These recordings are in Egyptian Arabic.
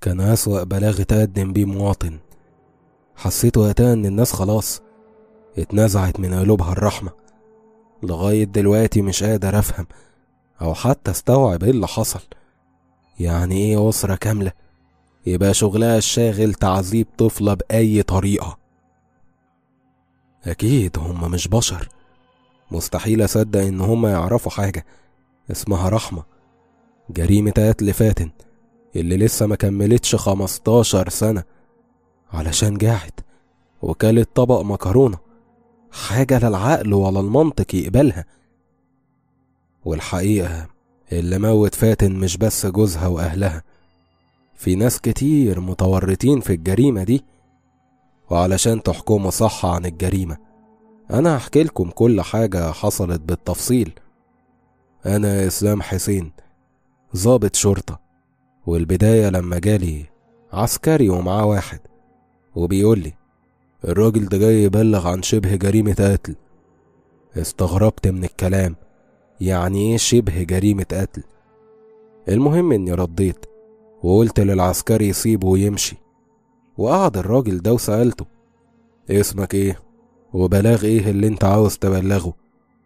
كان أسوأ بلاغ تقدم بيه مواطن حسيت وقتها إن الناس خلاص اتنزعت من قلوبها الرحمة لغاية دلوقتي مش قادر أفهم أو حتى استوعب إيه اللي حصل يعني إيه أسرة كاملة يبقى شغلها الشاغل تعذيب طفلة بأي طريقة أكيد هم مش بشر مستحيل أصدق إن هم يعرفوا حاجة اسمها رحمة جريمة قتل فاتن اللي لسه ما كملتش خمستاشر سنة علشان جاعت وكلت طبق مكرونة حاجة لا العقل ولا المنطق يقبلها والحقيقة اللي موت فاتن مش بس جوزها وأهلها في ناس كتير متورطين في الجريمة دي وعلشان تحكموا صح عن الجريمة أنا هحكي لكم كل حاجة حصلت بالتفصيل أنا إسلام حسين ضابط شرطة والبداية لما جالي عسكري ومعاه واحد وبيقول لي الراجل ده جاي يبلغ عن شبه جريمة قتل استغربت من الكلام يعني ايه شبه جريمة قتل المهم اني رديت وقلت للعسكري يسيبه ويمشي وقعد الراجل ده وسألته اسمك ايه وبلاغ ايه اللي انت عاوز تبلغه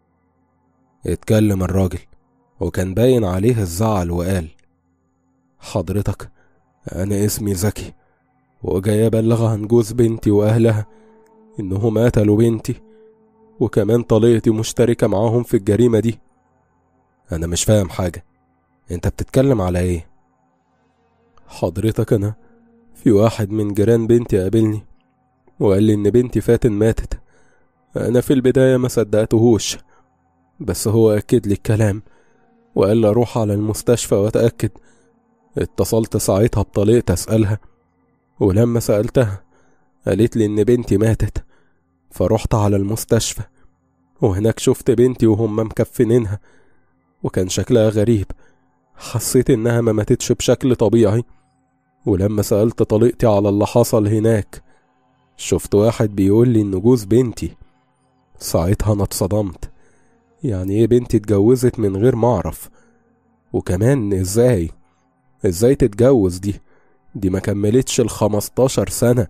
اتكلم الراجل وكان باين عليه الزعل وقال حضرتك انا اسمي زكي وجاي ابلغ عن جوز بنتي واهلها انهم قتلوا بنتي وكمان طليقتي مشتركة معاهم في الجريمة دي انا مش فاهم حاجة انت بتتكلم على ايه حضرتك انا في واحد من جيران بنتي قابلني وقال لي ان بنتي فاتن ماتت انا في البداية ما صدقتهوش بس هو اكد لي الكلام وقال لي اروح على المستشفى واتأكد اتصلت ساعتها بطليقتي اسألها ولما سألتها قالت لي إن بنتي ماتت فرحت على المستشفى وهناك شفت بنتي وهم مكفنينها وكان شكلها غريب حسيت إنها ما ماتتش بشكل طبيعي ولما سألت طليقتي على اللي حصل هناك شفت واحد بيقول لي إن جوز بنتي ساعتها أنا اتصدمت يعني إيه بنتي اتجوزت من غير ما أعرف وكمان إزاي إزاي تتجوز دي دي ما كملتش الخمستاشر سنة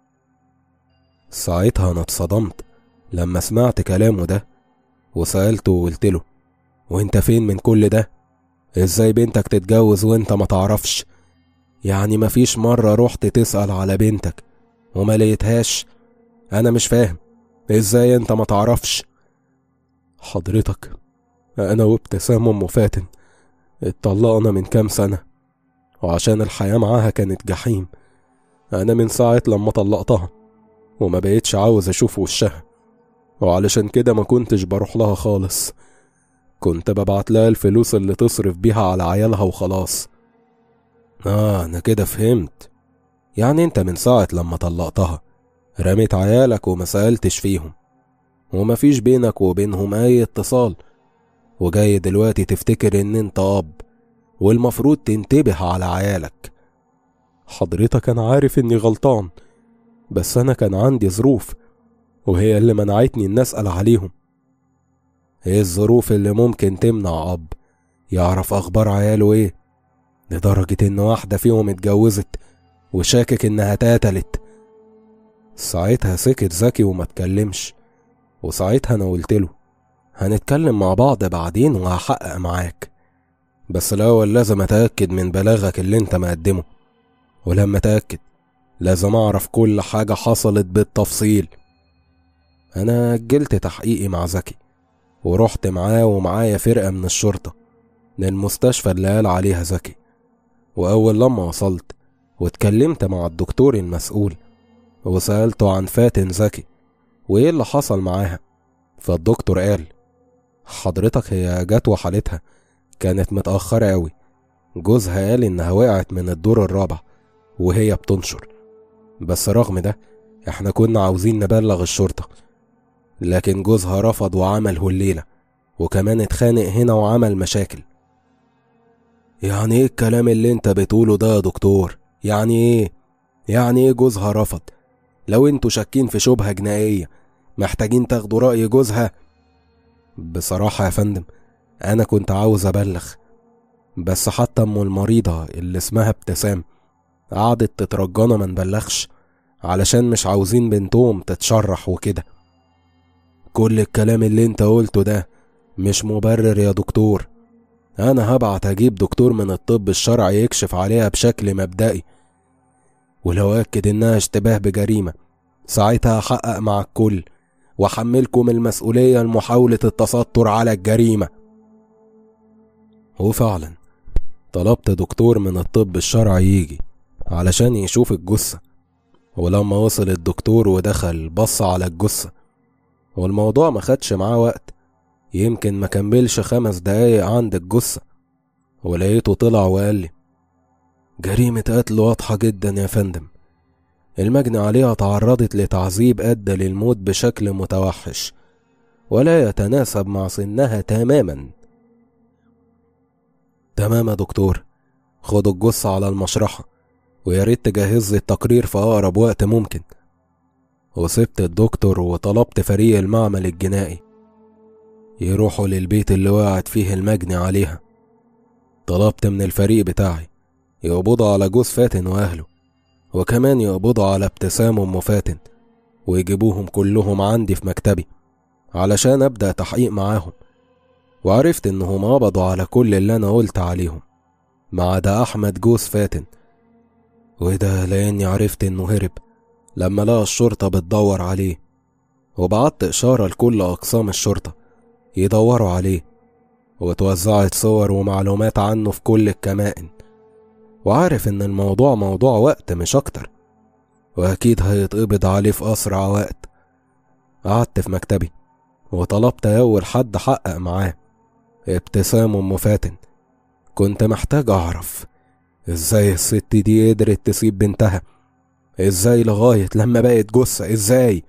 ساعتها أنا اتصدمت لما سمعت كلامه ده وسألته وقلت له وانت فين من كل ده ازاي بنتك تتجوز وانت ما تعرفش يعني مفيش مرة رحت تسأل على بنتك وما لقيتهاش انا مش فاهم ازاي انت ما تعرفش حضرتك انا وابتسام ام فاتن اتطلقنا من كام سنه وعشان الحياة معاها كانت جحيم أنا من ساعة لما طلقتها وما بقيتش عاوز أشوف وشها وعلشان كده ما كنتش بروح لها خالص كنت ببعت لها الفلوس اللي تصرف بيها على عيالها وخلاص آه أنا كده فهمت يعني أنت من ساعة لما طلقتها رميت عيالك وما سألتش فيهم ومفيش بينك وبينهم أي اتصال وجاي دلوقتي تفتكر إن أنت أب والمفروض تنتبه على عيالك حضرتك أنا عارف إني غلطان بس أنا كان عندي ظروف وهي اللي منعتني إن أسأل عليهم إيه الظروف اللي ممكن تمنع أب يعرف أخبار عياله إيه لدرجة إن واحدة فيهم اتجوزت وشاكك إنها اتقتلت ساعتها سكت زكي وما اتكلمش وساعتها أنا قلتله هنتكلم مع بعض بعدين وهحقق معاك بس الأول لازم أتأكد من بلاغك اللي أنت مقدمه ولما أتأكد لازم أعرف كل حاجة حصلت بالتفصيل أنا أجلت تحقيقي مع زكي ورحت معاه ومعايا فرقة من الشرطة للمستشفى اللي قال عليها زكي وأول لما وصلت واتكلمت مع الدكتور المسؤول وسألته عن فاتن زكي وإيه اللي حصل معاها فالدكتور قال حضرتك هي جت وحالتها كانت متأخرة أوي جوزها قال إنها وقعت من الدور الرابع وهي بتنشر بس رغم ده احنا كنا عاوزين نبلغ الشرطة لكن جوزها رفض وعمل هليلة وكمان اتخانق هنا وعمل مشاكل يعني ايه الكلام اللي انت بتقوله ده يا دكتور يعني ايه يعني ايه جوزها رفض لو انتوا شاكين في شبهة جنائية محتاجين تاخدوا رأي جوزها بصراحة يا فندم أنا كنت عاوز أبلغ بس حتى أم المريضة اللي اسمها ابتسام قعدت تترجانا ما نبلغش علشان مش عاوزين بنتهم تتشرح وكده كل الكلام اللي انت قلته ده مش مبرر يا دكتور انا هبعت اجيب دكتور من الطب الشرعي يكشف عليها بشكل مبدئي ولو اكد انها اشتباه بجريمة ساعتها هحقق مع الكل واحملكم المسؤولية لمحاولة التستر على الجريمة وفعلا طلبت دكتور من الطب الشرعي يجي علشان يشوف الجثة ولما وصل الدكتور ودخل بص على الجثة والموضوع ما خدش معاه وقت يمكن ما كملش خمس دقايق عند الجثة ولقيته طلع وقال لي جريمة قتل واضحة جدا يا فندم المجني عليها تعرضت لتعذيب أدى للموت بشكل متوحش ولا يتناسب مع سنها تماما تمام يا دكتور خد الجثة على المشرحة ويا ريت تجهز لي التقرير في أقرب وقت ممكن وسبت الدكتور وطلبت فريق المعمل الجنائي يروحوا للبيت اللي وقعت فيه المجني عليها طلبت من الفريق بتاعي يقبضوا على جوز فاتن وأهله وكمان يقبضوا على ابتسام أم فاتن ويجيبوهم كلهم عندي في مكتبي علشان أبدأ تحقيق معاهم وعرفت إنهم قبضوا على كل اللي أنا قلت عليهم ما عدا أحمد جوز فاتن وده لأني عرفت إنه هرب لما لقى الشرطة بتدور عليه وبعت إشارة لكل أقسام الشرطة يدوروا عليه وتوزعت صور ومعلومات عنه في كل الكمائن وعارف إن الموضوع موضوع وقت مش أكتر وأكيد هيتقبض عليه في أسرع وقت قعدت في مكتبي وطلبت أول حد حقق معاه ابتسام أم فاتن كنت محتاج أعرف إزاي الست دي قدرت تسيب بنتها إزاي لغاية لما بقت جثة إزاي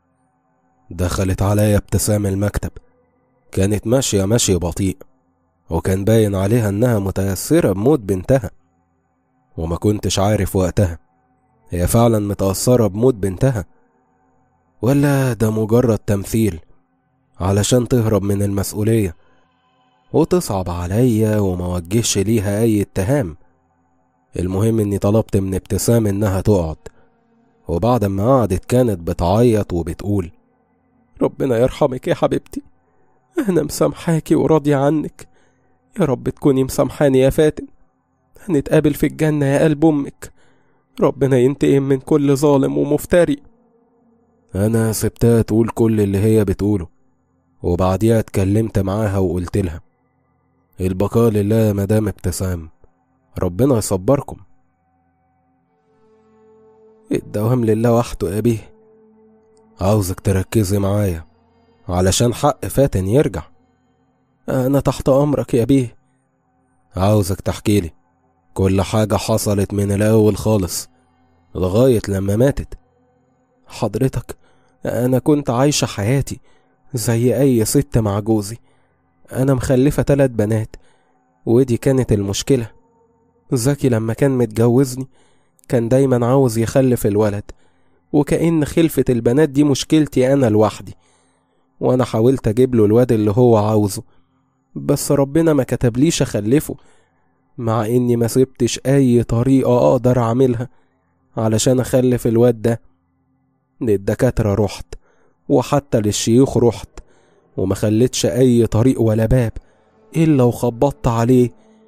دخلت عليا ابتسام المكتب كانت ماشية مشي بطيء وكان باين عليها إنها متأثرة بموت بنتها وما كنتش عارف وقتها هي فعلا متأثرة بموت بنتها ولا ده مجرد تمثيل علشان تهرب من المسؤولية وتصعب عليا وما وجهش ليها أي اتهام المهم إني طلبت من ابتسام إنها تقعد وبعد ما قعدت كانت بتعيط وبتقول ربنا يرحمك يا حبيبتي أنا مسامحاكي وراضية عنك يا رب تكوني مسامحاني يا فاتن هنتقابل في الجنة يا قلب أمك ربنا ينتقم من كل ظالم ومفتري أنا سبتها تقول كل اللي هي بتقوله وبعديها اتكلمت معاها وقلت لها البقاء لله يا مدام ابتسام ربنا يصبركم الدوام لله وحده يا بيه عاوزك تركزي معايا علشان حق فاتن يرجع أنا تحت أمرك يا بيه عاوزك تحكيلي كل حاجة حصلت من الأول خالص لغاية لما ماتت حضرتك أنا كنت عايشة حياتي زي أي ست مع جوزي أنا مخلفة تلات بنات ودي كانت المشكلة زكي لما كان متجوزني كان دايما عاوز يخلف الولد وكأن خلفة البنات دي مشكلتي أنا لوحدي وأنا حاولت أجيب له الواد اللي هو عاوزه بس ربنا ما كتبليش أخلفه مع إني ما سبتش أي طريقة أقدر أعملها علشان أخلف الواد ده للدكاترة رحت وحتى للشيوخ رحت وما خليتش أي طريق ولا باب إلا وخبطت عليه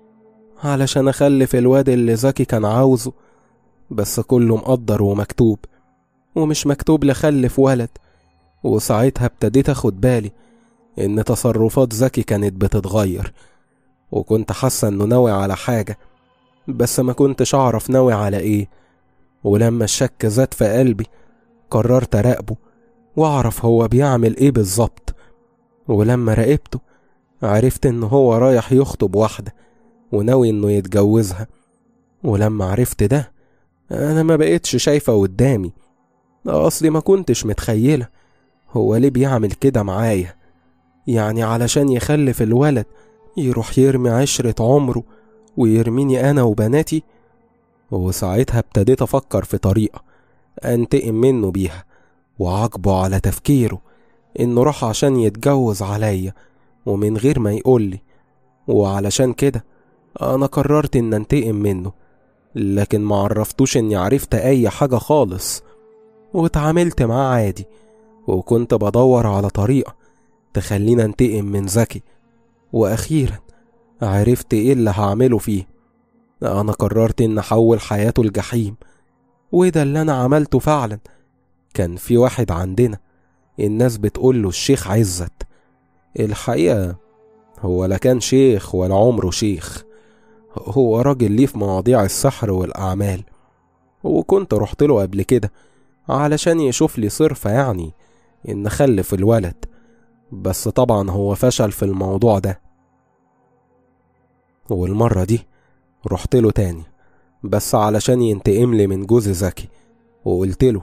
علشان أخلف الواد اللي زكي كان عاوزه بس كله مقدر ومكتوب ومش مكتوب لخلف ولد وساعتها ابتديت أخد بالي إن تصرفات زكي كانت بتتغير وكنت حاسة إنه ناوي على حاجة بس ما كنتش أعرف ناوي على إيه ولما الشك زاد في قلبي قررت أراقبه وأعرف هو بيعمل إيه بالظبط ولما راقبته عرفت إن هو رايح يخطب واحدة وناوي إنه يتجوزها ولما عرفت ده أنا ما بقيتش شايفة قدامي أصلي ما كنتش متخيلة هو ليه بيعمل كده معايا يعني علشان يخلف الولد يروح يرمي عشرة عمره ويرميني أنا وبناتي وساعتها ابتديت أفكر في طريقة أنتقم منه بيها وعاقبه على تفكيره إنه راح عشان يتجوز عليا ومن غير ما يقولي وعلشان كده أنا قررت إن أنتقم منه لكن معرفتوش اني عرفت اي حاجة خالص واتعاملت معاه عادي وكنت بدور على طريقة تخلينا انتقم من زكي واخيرا عرفت ايه اللي هعمله فيه انا قررت ان احول حياته الجحيم وده اللي انا عملته فعلا كان في واحد عندنا الناس بتقوله الشيخ عزت الحقيقة هو لا كان شيخ ولا عمره شيخ هو راجل ليه في مواضيع السحر والأعمال وكنت رحت له قبل كده علشان يشوف لي صرفة يعني إن خلف الولد بس طبعا هو فشل في الموضوع ده والمرة دي رحت له تاني بس علشان ينتقم لي من جوز زكي وقلت له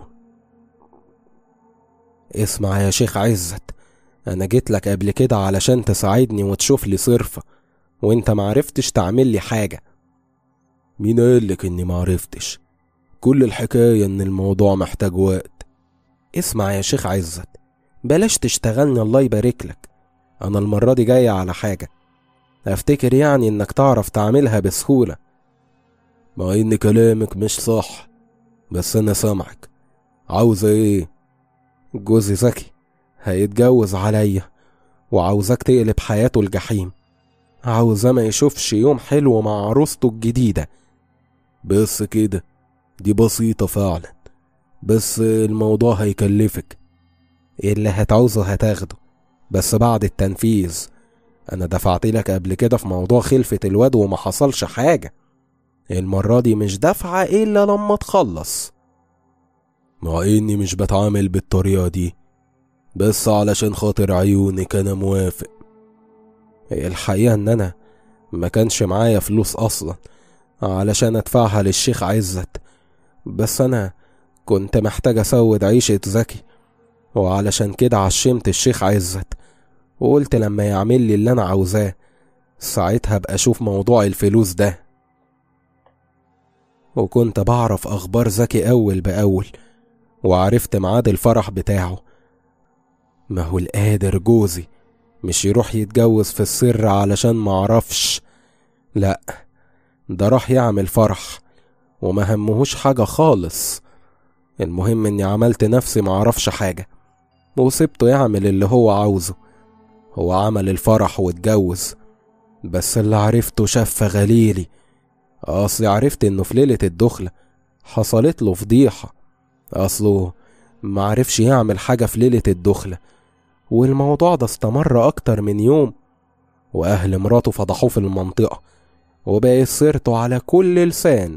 اسمع يا شيخ عزت انا جيت لك قبل كده علشان تساعدني وتشوف لي صرفة وانت معرفتش تعمل لي حاجة مين قالك اني معرفتش كل الحكاية ان الموضوع محتاج وقت اسمع يا شيخ عزت بلاش تشتغلني الله يبارك لك انا المرة دي جاية على حاجة افتكر يعني انك تعرف تعملها بسهولة مع ان كلامك مش صح بس انا سامعك عاوزة ايه جوزي زكي هيتجوز عليا وعاوزاك تقلب حياته الجحيم عاوزاه ما يشوفش يوم حلو مع عروسته الجديدة بس كده دي بسيطة فعلا بس الموضوع هيكلفك اللي هتعوزه هتاخده بس بعد التنفيذ انا دفعت لك قبل كده في موضوع خلفة الواد وما حصلش حاجة المرة دي مش دافعة إلا لما تخلص مع إني مش بتعامل بالطريقة دي بس علشان خاطر عيونك أنا موافق الحقيقة إن أنا ما كانش معايا فلوس أصلا علشان أدفعها للشيخ عزت بس أنا كنت محتاج أسود عيشة زكي وعلشان كده عشمت الشيخ عزت وقلت لما يعمل لي اللي أنا عاوزاه ساعتها أبقى أشوف موضوع الفلوس ده وكنت بعرف أخبار زكي أول بأول وعرفت ميعاد الفرح بتاعه ما هو القادر جوزي مش يروح يتجوز في السر علشان معرفش لأ ده راح يعمل فرح وما همهوش حاجة خالص المهم اني عملت نفسي معرفش حاجة وسبته يعمل اللي هو عاوزه هو عمل الفرح واتجوز بس اللي عرفته شف غليلي اصلي عرفت انه في ليلة الدخلة حصلت له فضيحة اصله معرفش يعمل حاجة في ليلة الدخلة والموضوع ده استمر اكتر من يوم واهل مراته فضحوه في المنطقة وبقت سيرته على كل لسان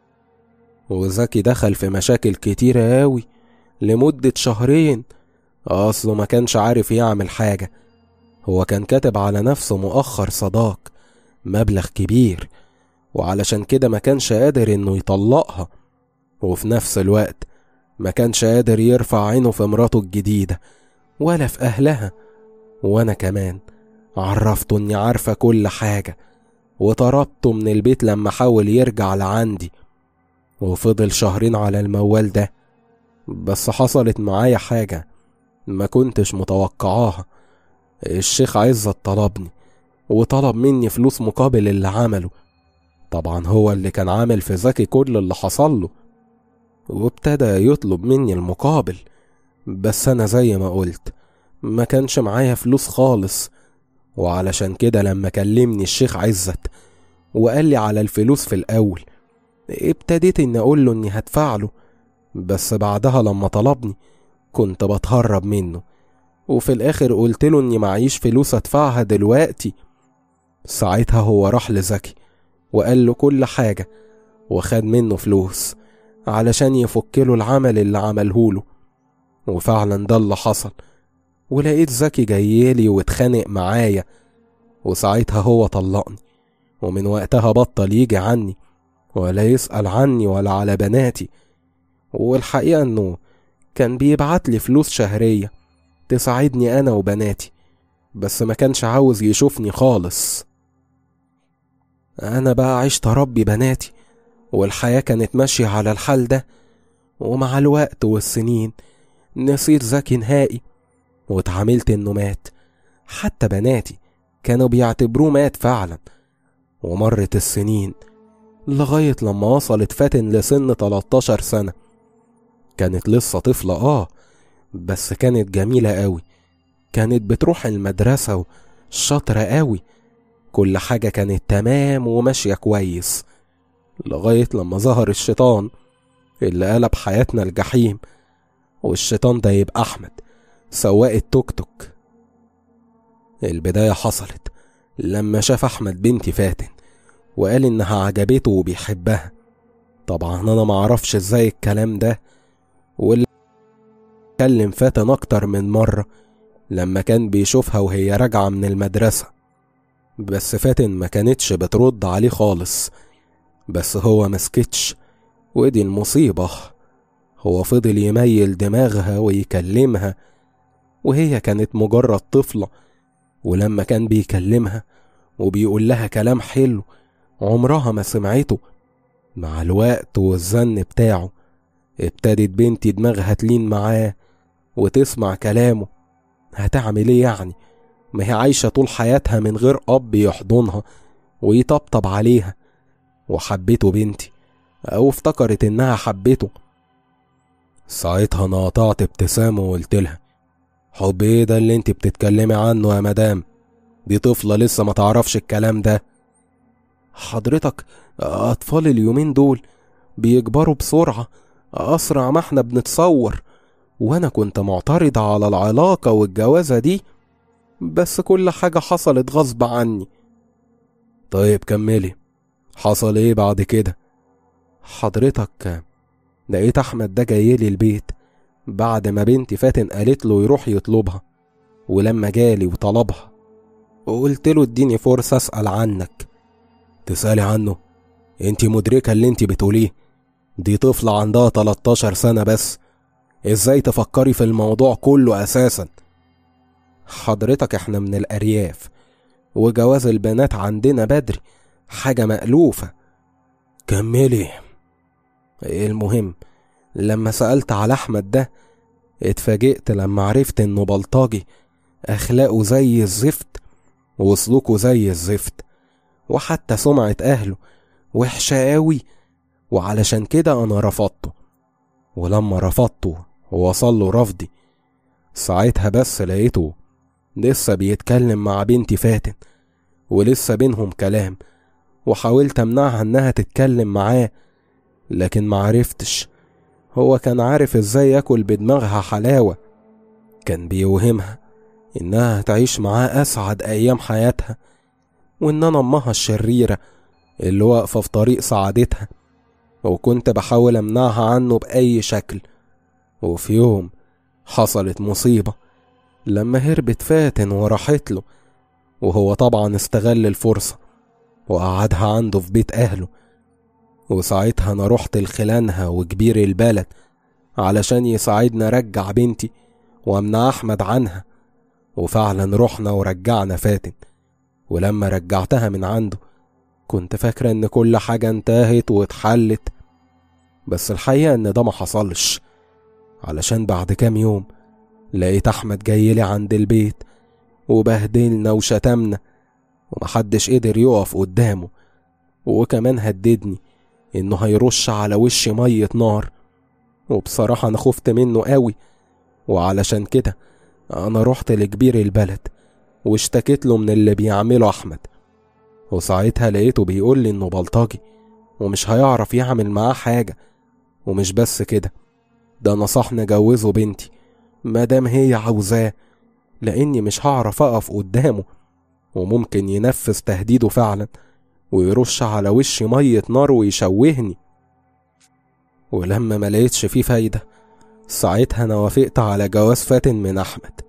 وزكي دخل في مشاكل كتيرة أوي لمدة شهرين أصله ما كانش عارف يعمل حاجة هو كان كاتب على نفسه مؤخر صداق مبلغ كبير وعلشان كده ما كانش قادر انه يطلقها وفي نفس الوقت ما كانش قادر يرفع عينه في مراته الجديدة ولا في أهلها وأنا كمان عرفته إني عارفة كل حاجة وطردته من البيت لما حاول يرجع لعندي وفضل شهرين على الموال ده بس حصلت معايا حاجة ما كنتش متوقعاها الشيخ عزت طلبني وطلب مني فلوس مقابل اللي عمله طبعا هو اللي كان عامل في زكي كل اللي حصل له وابتدى يطلب مني المقابل بس انا زي ما قلت ما كانش معايا فلوس خالص وعلشان كده لما كلمني الشيخ عزت وقال لي على الفلوس في الاول ابتديت اني اقول له اني هدفع له بس بعدها لما طلبني كنت بتهرب منه وفي الاخر قلت له اني معيش فلوس ادفعها دلوقتي ساعتها هو راح لزكي وقال له كل حاجة وخد منه فلوس علشان يفك له العمل اللي عمله له وفعلا ده اللي حصل ولقيت زكي جايلي واتخانق معايا وساعتها هو طلقني ومن وقتها بطل يجي عني ولا يسأل عني ولا على بناتي والحقيقة انه كان بيبعت لي فلوس شهرية تساعدني انا وبناتي بس ما كانش عاوز يشوفني خالص انا بقى عشت اربي بناتي والحياة كانت ماشية على الحال ده ومع الوقت والسنين نسيت زكي نهائي واتعاملت انه مات حتى بناتي كانوا بيعتبروه مات فعلا ومرت السنين لغاية لما وصلت فاتن لسن 13 سنة كانت لسه طفلة آه بس كانت جميلة قوي كانت بتروح المدرسة وشاطرة قوي كل حاجة كانت تمام وماشية كويس لغاية لما ظهر الشيطان اللي قلب حياتنا الجحيم والشيطان ده يبقى أحمد سواق التوك توك البداية حصلت لما شاف أحمد بنتي فاتن وقال إنها عجبته وبيحبها طبعا أنا معرفش إزاي الكلام ده واللي كلم فاتن أكتر من مرة لما كان بيشوفها وهي راجعة من المدرسة بس فاتن ما كانتش بترد عليه خالص بس هو مسكتش ودي المصيبة هو فضل يميل دماغها ويكلمها وهي كانت مجرد طفلة ولما كان بيكلمها وبيقول لها كلام حلو عمرها ما سمعته مع الوقت والزن بتاعه ابتدت بنتي دماغها تلين معاه وتسمع كلامه هتعمل ايه يعني ما هي عايشة طول حياتها من غير أب يحضنها ويطبطب عليها وحبته بنتي أو افتكرت إنها حبته ساعتها أنا قطعت ابتسامة وقلت لها حب ايه ده اللي انت بتتكلمي عنه يا مدام دي طفلة لسه ما تعرفش الكلام ده حضرتك أطفال اليومين دول بيكبروا بسرعة أسرع ما احنا بنتصور وأنا كنت معترض على العلاقة والجوازة دي بس كل حاجة حصلت غصب عني طيب كملي حصل ايه بعد كده حضرتك لقيت أحمد ده جايلي البيت بعد ما بنتي فاتن قالت له يروح يطلبها ولما جالي وطلبها وقلت له اديني فرصة أسأل عنك تسألي عنه انت مدركة اللي انت بتقوليه دي طفلة عندها 13 سنة بس ازاي تفكري في الموضوع كله أساسا حضرتك احنا من الأرياف وجواز البنات عندنا بدري حاجة مألوفة كملي المهم لما سألت على أحمد ده اتفاجئت لما عرفت إنه بلطجي أخلاقه زي الزفت وسلوكه زي الزفت وحتى سمعة أهله وحشة أوي وعلشان كده أنا رفضته ولما رفضته ووصل له رفضي ساعتها بس لقيته لسه بيتكلم مع بنتي فاتن ولسه بينهم كلام وحاولت امنعها انها تتكلم معاه لكن معرفتش هو كان عارف ازاي ياكل بدماغها حلاوة كان بيوهمها انها هتعيش معاه اسعد ايام حياتها وان انا امها الشريرة اللي واقفة في طريق سعادتها وكنت بحاول امنعها عنه باي شكل وفي يوم حصلت مصيبة لما هربت فاتن وراحت له وهو طبعا استغل الفرصة وقعدها عنده في بيت أهله وساعتها أنا رحت لخلانها وكبير البلد علشان يساعدنا رجع بنتي وامنع أحمد عنها وفعلا رحنا ورجعنا فاتن ولما رجعتها من عنده كنت فاكرة إن كل حاجة انتهت واتحلت بس الحقيقة إن ده ما حصلش علشان بعد كام يوم لقيت أحمد جايلي عند البيت وبهدلنا وشتمنا ومحدش قدر يقف قدامه وكمان هددني إنه هيرش على وشي مية نار وبصراحة أنا خفت منه قوي وعلشان كده أنا رحت لكبير البلد واشتكيت له من اللي بيعمله أحمد وساعتها لقيته بيقول لي إنه بلطجي ومش هيعرف يعمل معاه حاجة ومش بس كده ده نصحني أجوزه بنتي مادام هي عاوزاه لأني مش هعرف أقف قدامه وممكن ينفذ تهديده فعلا ويرش على وشي مية نار ويشوهني ولما ما لقيتش فيه فايدة ساعتها أنا وافقت على جواز فاتن من أحمد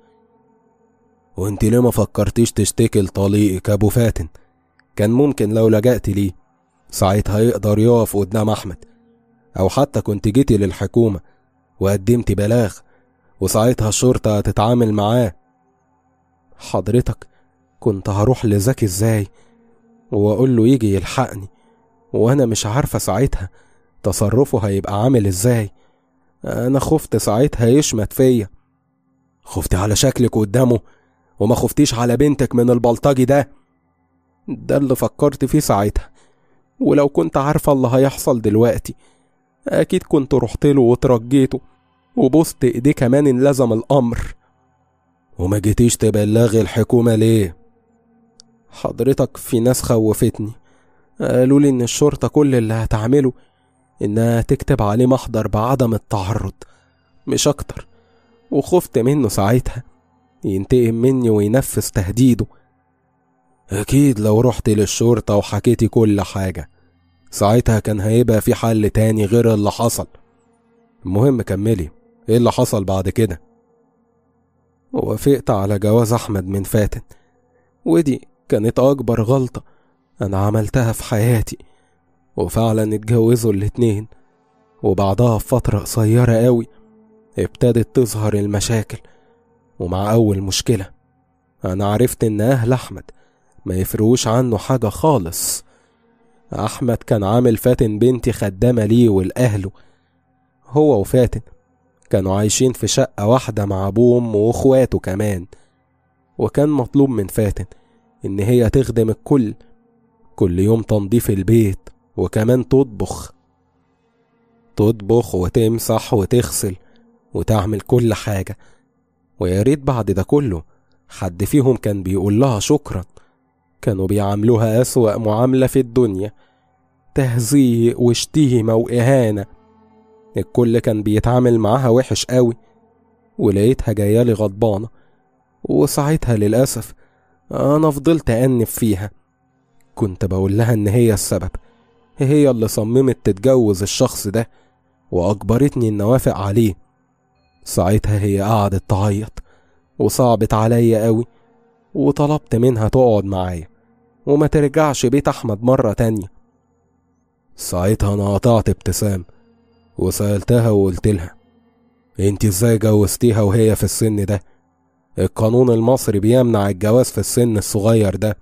وانت ليه ما فكرتيش تشتكي لطليقك أبو فاتن كان ممكن لو لجأت ليه ساعتها يقدر يقف قدام أحمد أو حتى كنت جيتي للحكومة وقدمت بلاغ وساعتها الشرطة هتتعامل معاه حضرتك كنت هروح لزكي ازاي واقول له يجي يلحقني وانا مش عارفة ساعتها تصرفه هيبقى عامل ازاي انا خفت ساعتها يشمت فيا خفتي على شكلك قدامه وما خفتيش على بنتك من البلطجي ده ده اللي فكرت فيه ساعتها ولو كنت عارفة اللي هيحصل دلوقتي أكيد كنت رحت له وترجيته وبوست إيديه كمان إن لزم الأمر وما جيتيش تبلغي الحكومة ليه؟ حضرتك في ناس خوفتني قالوا لي إن الشرطة كل اللي هتعمله إنها تكتب عليه محضر بعدم التعرض مش أكتر وخفت منه ساعتها ينتقم مني وينفذ تهديده أكيد لو رحت للشرطة وحكيتي كل حاجة ساعتها كان هيبقى في حل تاني غير اللي حصل المهم كملي ايه اللي حصل بعد كده وافقت على جواز أحمد من فاتن ودي كانت أكبر غلطة أنا عملتها في حياتي وفعلا اتجوزوا الاتنين وبعدها بفترة قصيرة قوي ابتدت تظهر المشاكل ومع أول مشكلة أنا عرفت إن أهل أحمد ما يفرقوش عنه حاجة خالص أحمد كان عامل فاتن بنتي خدامة ليه ولأهله هو وفاتن كانوا عايشين في شقة واحدة مع أبوه وأمه وأخواته كمان وكان مطلوب من فاتن إن هي تخدم الكل كل يوم تنظيف البيت وكمان تطبخ تطبخ وتمسح وتغسل وتعمل كل حاجة ويا ريت بعد ده كله حد فيهم كان بيقول لها شكرا كانوا بيعاملوها أسوأ معاملة في الدنيا تهزيق وشتيمة وإهانة الكل كان بيتعامل معاها وحش قوي ولقيتها جايالي غضبانة وساعتها للأسف أنا فضلت أنف فيها كنت بقول لها إن هي السبب هي اللي صممت تتجوز الشخص ده وأجبرتني إن أوافق عليه ساعتها هي قعدت تعيط وصعبت عليا قوي وطلبت منها تقعد معايا وما ترجعش بيت أحمد مرة تانية ساعتها أنا قطعت ابتسام وسألتها وقلت لها انت ازاي جوزتيها وهي في السن ده القانون المصري بيمنع الجواز في السن الصغير ده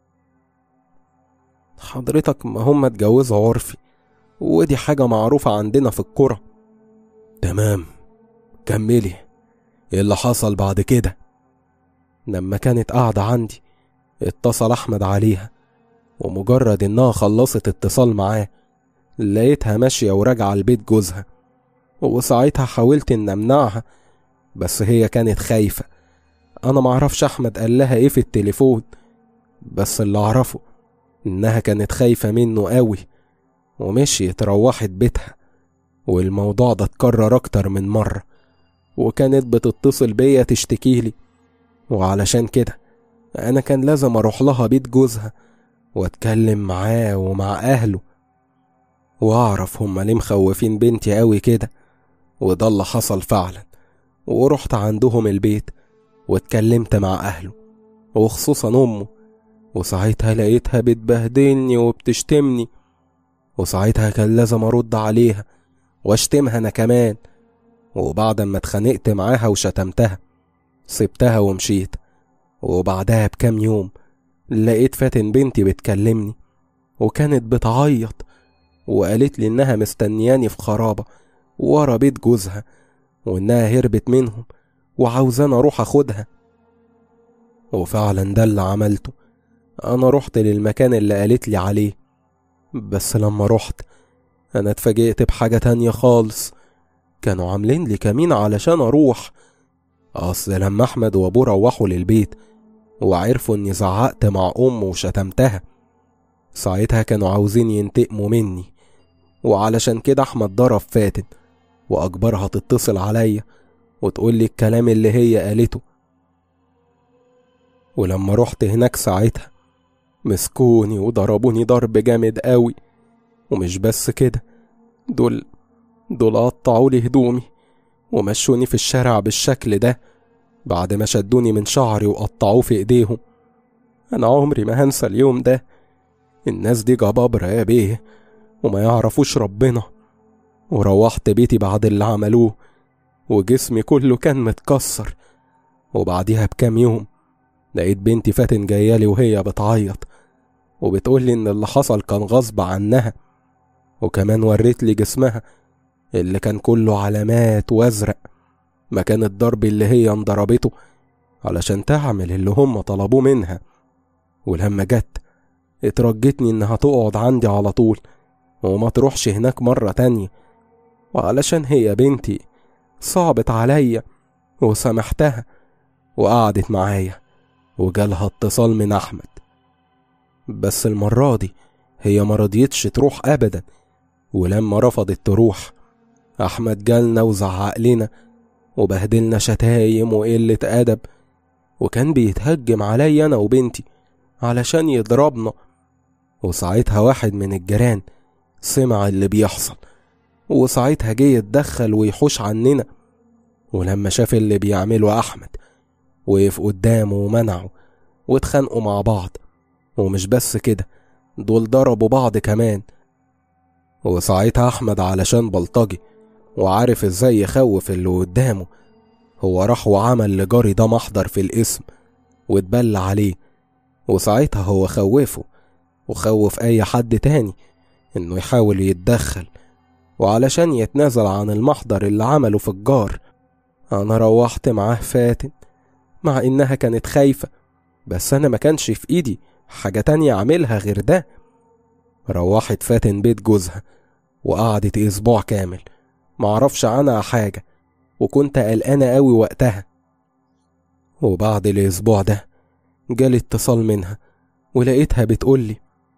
حضرتك ما هم اتجوزوا عرفي ودي حاجة معروفة عندنا في الكرة تمام كملي ايه اللي حصل بعد كده لما كانت قاعدة عندي اتصل أحمد عليها ومجرد إنها خلصت اتصال معاه لقيتها ماشية وراجعة لبيت جوزها وساعتها حاولت إن أمنعها بس هي كانت خايفة أنا معرفش أحمد قال لها إيه في التليفون بس اللي أعرفه إنها كانت خايفة منه قوي ومشيت روحت بيتها والموضوع ده اتكرر أكتر من مرة وكانت بتتصل بيا تشتكيلي وعلشان كده أنا كان لازم أروح لها بيت جوزها وأتكلم معاه ومع أهله وأعرف هما ليه مخوفين بنتي قوي كده وده اللي حصل فعلا ورحت عندهم البيت واتكلمت مع أهله وخصوصا أمه وساعتها لقيتها بتبهدلني وبتشتمني وساعتها كان لازم أرد عليها واشتمها أنا كمان وبعد ما اتخانقت معاها وشتمتها سبتها ومشيت وبعدها بكام يوم لقيت فاتن بنتي بتكلمني وكانت بتعيط وقالت لي إنها مستنياني في خرابة ورا بيت جوزها وإنها هربت منهم وعاوزاني أروح أخدها وفعلا ده اللي عملته أنا رحت للمكان اللي قالت لي عليه بس لما رحت أنا اتفاجئت بحاجة تانية خالص كانوا عاملين لي كمين علشان أروح أصل لما أحمد وأبوه روحوا للبيت وعرفوا إني زعقت مع أمه وشتمتها ساعتها كانوا عاوزين ينتقموا مني وعلشان كده أحمد ضرب فاتن وأجبرها تتصل عليا وتقول لي الكلام اللي هي قالته ولما رحت هناك ساعتها مسكوني وضربوني ضرب جامد قوي ومش بس كده دول دول قطعوا لي هدومي ومشوني في الشارع بالشكل ده بعد ما شدوني من شعري وقطعوه في ايديهم انا عمري ما هنسى اليوم ده الناس دي جبابرة يا بيه وما يعرفوش ربنا وروحت بيتي بعد اللي عملوه وجسمي كله كان متكسر وبعديها بكام يوم لقيت بنتي فاتن جايالي وهي بتعيط وبتقولي ان اللي حصل كان غصب عنها وكمان وريت لي جسمها اللي كان كله علامات وازرق مكان الضرب اللي هي انضربته علشان تعمل اللي هم طلبوه منها ولما جت اترجتني انها تقعد عندي على طول وما تروحش هناك مرة تانية وعلشان هي بنتي صعبت عليا وسامحتها وقعدت معايا وجالها اتصال من أحمد بس المرة دي هي مرضيتش تروح أبدا ولما رفضت تروح أحمد جالنا وزعق لنا وبهدلنا شتايم وقلة أدب وكان بيتهجم عليا أنا وبنتي علشان يضربنا وساعتها واحد من الجيران سمع اللي بيحصل وساعتها جه يتدخل ويحوش عننا ولما شاف اللي بيعمله أحمد وقف قدامه ومنعه واتخانقوا مع بعض ومش بس كده دول ضربوا بعض كمان وساعتها أحمد علشان بلطجي وعارف ازاي يخوف اللي قدامه هو راح وعمل لجاري ده محضر في الاسم واتبلى عليه وساعتها هو خوفه وخوف أي حد تاني إنه يحاول يتدخل وعلشان يتنازل عن المحضر اللي عمله في الجار أنا روحت معاه فاتن مع إنها كانت خايفة بس أنا ما كانش في إيدي حاجة تانية أعملها غير ده روحت فاتن بيت جوزها وقعدت أسبوع كامل معرفش عنها حاجة وكنت قلقانة أوي وقتها وبعد الأسبوع ده جالي اتصال منها ولقيتها بتقولي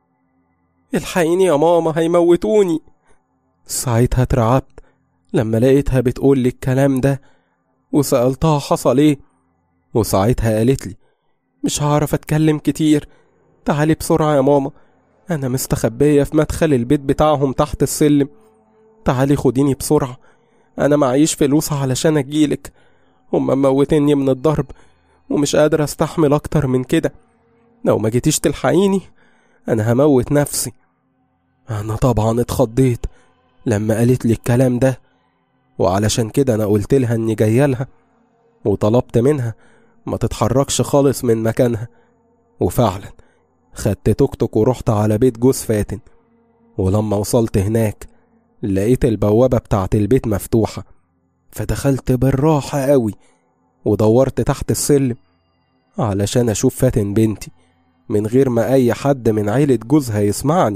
الحقيني يا ماما هيموتوني ساعتها اترعبت لما لقيتها بتقولي الكلام ده وسألتها حصل ايه وساعتها قالت لي مش هعرف اتكلم كتير تعالي بسرعة يا ماما أنا مستخبية في مدخل البيت بتاعهم تحت السلم تعالي خديني بسرعة أنا معيش فلوس علشان أجيلك هما موتني من الضرب ومش قادر أستحمل أكتر من كده لو ما جيتيش تلحقيني أنا هموت نفسي أنا طبعا اتخضيت لما قالت لي الكلام ده وعلشان كده أنا قلت لها إني جاية لها وطلبت منها ما تتحركش خالص من مكانها وفعلا خدت توك توك ورحت على بيت جوز فاتن ولما وصلت هناك لقيت البوابة بتاعت البيت مفتوحة فدخلت بالراحة قوي ودورت تحت السلم علشان أشوف فاتن بنتي من غير ما أي حد من عيلة جوزها يسمعني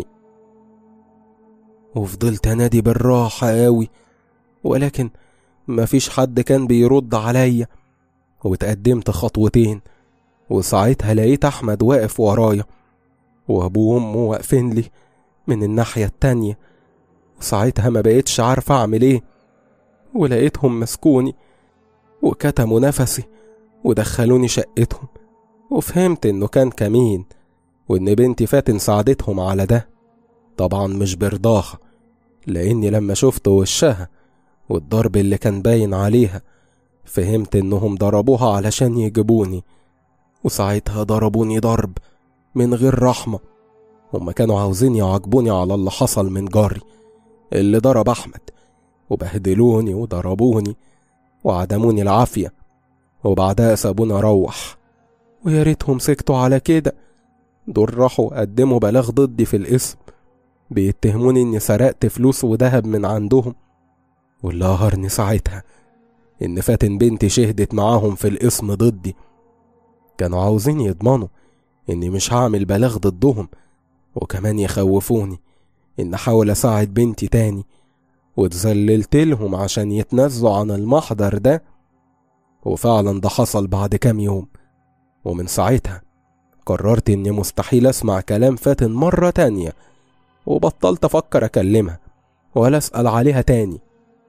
وفضلت أنادي بالراحة قوي ولكن مفيش حد كان بيرد عليا واتقدمت خطوتين وساعتها لقيت أحمد واقف ورايا وأبوه وأمه واقفين لي من الناحية التانية وساعتها ما بقيتش عارف أعمل إيه ولقيتهم مسكوني وكتموا نفسي ودخلوني شقتهم وفهمت إنه كان كمين وإن بنتي فاتن ساعدتهم على ده طبعا مش برضاها لأني لما شفت وشها والضرب اللي كان باين عليها فهمت إنهم ضربوها علشان يجيبوني وساعتها ضربوني ضرب من غير رحمة هما كانوا عاوزين يعاقبوني على اللي حصل من جاري اللي ضرب أحمد وبهدلوني وضربوني وعدموني العافية وبعدها سابوني أروح ويا ريتهم سكتوا على كده دول راحوا قدموا بلاغ ضدي في الاسم بيتهموني إني سرقت فلوس وذهب من عندهم واللي قهرني ساعتها إن فاتن بنتي شهدت معاهم في الاسم ضدي كانوا عاوزين يضمنوا إني مش هعمل بلاغ ضدهم وكمان يخوفوني إن أحاول أساعد بنتي تاني واتذللت لهم عشان يتنازلوا عن المحضر ده وفعلا ده حصل بعد كام يوم ومن ساعتها قررت إني مستحيل أسمع كلام فاتن مرة تانية وبطلت أفكر أكلمها ولا أسأل عليها تاني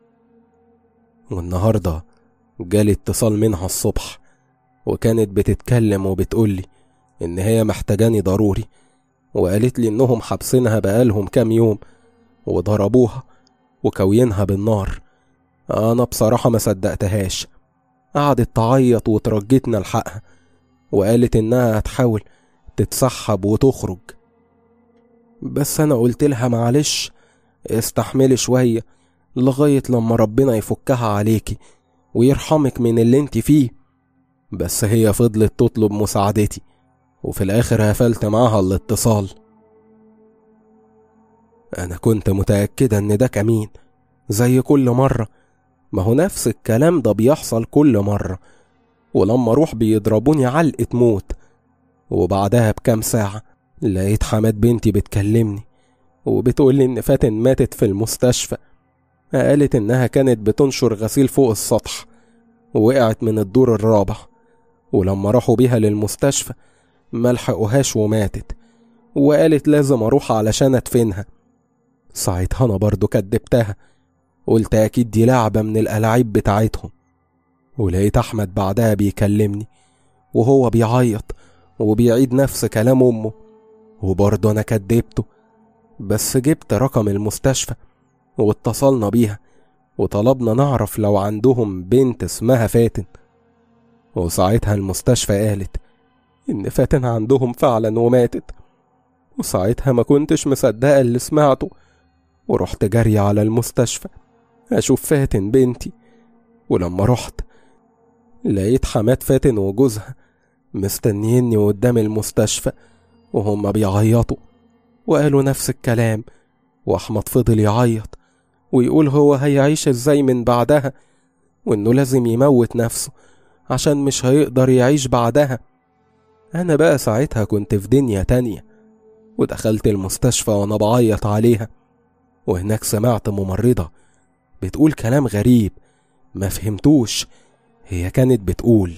والنهاردة جالي اتصال منها الصبح وكانت بتتكلم وبتقولي إن هي محتاجاني ضروري وقالت لي إنهم حابسينها بقالهم كام يوم وضربوها وكوينها بالنار أنا بصراحة ما صدقتهاش قعدت تعيط وترجتنا الحقها وقالت إنها هتحاول تتسحب وتخرج بس أنا قلت لها معلش استحملي شوية لغاية لما ربنا يفكها عليكي ويرحمك من اللي انت فيه بس هي فضلت تطلب مساعدتي وفي الآخر قفلت معاها الاتصال أنا كنت متأكدة إن ده كمين زي كل مرة ما هو نفس الكلام ده بيحصل كل مرة ولما أروح بيضربوني علقة موت وبعدها بكام ساعة لقيت حماد بنتي بتكلمني وبتقولي إن فاتن ماتت في المستشفى قالت إنها كانت بتنشر غسيل فوق السطح ووقعت من الدور الرابع ولما راحوا بيها للمستشفى ملحقوهاش وماتت وقالت لازم أروح علشان أدفنها ساعتها أنا برضو كدبتها قلت أكيد دي لعبة من الألاعيب بتاعتهم ولقيت أحمد بعدها بيكلمني وهو بيعيط وبيعيد نفس كلام أمه وبرضه أنا كدبته بس جبت رقم المستشفى واتصلنا بيها وطلبنا نعرف لو عندهم بنت اسمها فاتن وساعتها المستشفى قالت إن فاتن عندهم فعلا وماتت وساعتها ما كنتش مصدقة اللي سمعته ورحت جري على المستشفى أشوف فاتن بنتي ولما رحت لقيت حماد فاتن وجوزها مستنيني قدام المستشفى وهم بيعيطوا وقالوا نفس الكلام وأحمد فضل يعيط ويقول هو هيعيش ازاي من بعدها وإنه لازم يموت نفسه عشان مش هيقدر يعيش بعدها أنا بقى ساعتها كنت في دنيا تانية ودخلت المستشفى وأنا بعيط عليها وهناك سمعت ممرضة بتقول كلام غريب ما فهمتوش هي كانت بتقول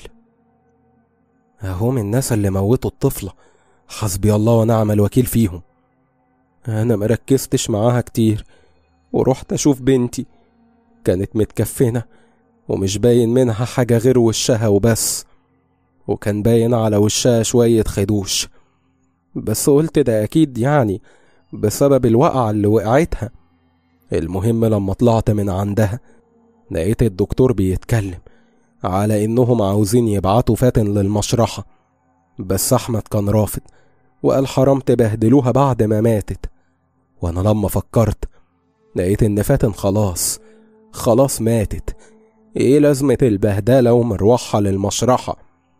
أهم الناس اللي موتوا الطفلة حسبي الله ونعم الوكيل فيهم أنا مركزتش معاها كتير ورحت أشوف بنتي كانت متكفنة ومش باين منها حاجة غير وشها وبس وكان باين على وشها شوية خدوش بس قلت ده أكيد يعني بسبب الوقعة اللي وقعتها المهم لما طلعت من عندها لقيت الدكتور بيتكلم على إنهم عاوزين يبعتوا فاتن للمشرحة بس أحمد كان رافض وقال حرام تبهدلوها بعد ما ماتت وأنا لما فكرت لقيت إن فاتن خلاص خلاص ماتت إيه لازمة البهدلة ومروحها للمشرحة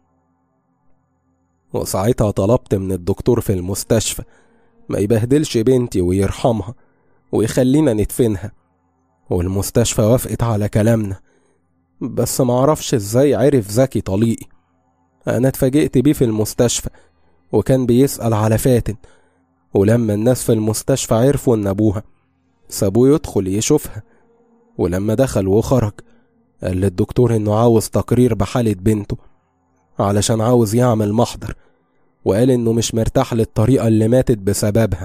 وساعتها طلبت من الدكتور في المستشفى ما يبهدلش بنتي ويرحمها ويخلينا ندفنها والمستشفى وافقت على كلامنا بس معرفش ازاي عرف زكي طليقي انا اتفاجئت بيه في المستشفى وكان بيسأل على فاتن ولما الناس في المستشفى عرفوا ان ابوها سابوه يدخل يشوفها ولما دخل وخرج قال للدكتور انه عاوز تقرير بحالة بنته علشان عاوز يعمل محضر وقال انه مش مرتاح للطريقة اللي ماتت بسببها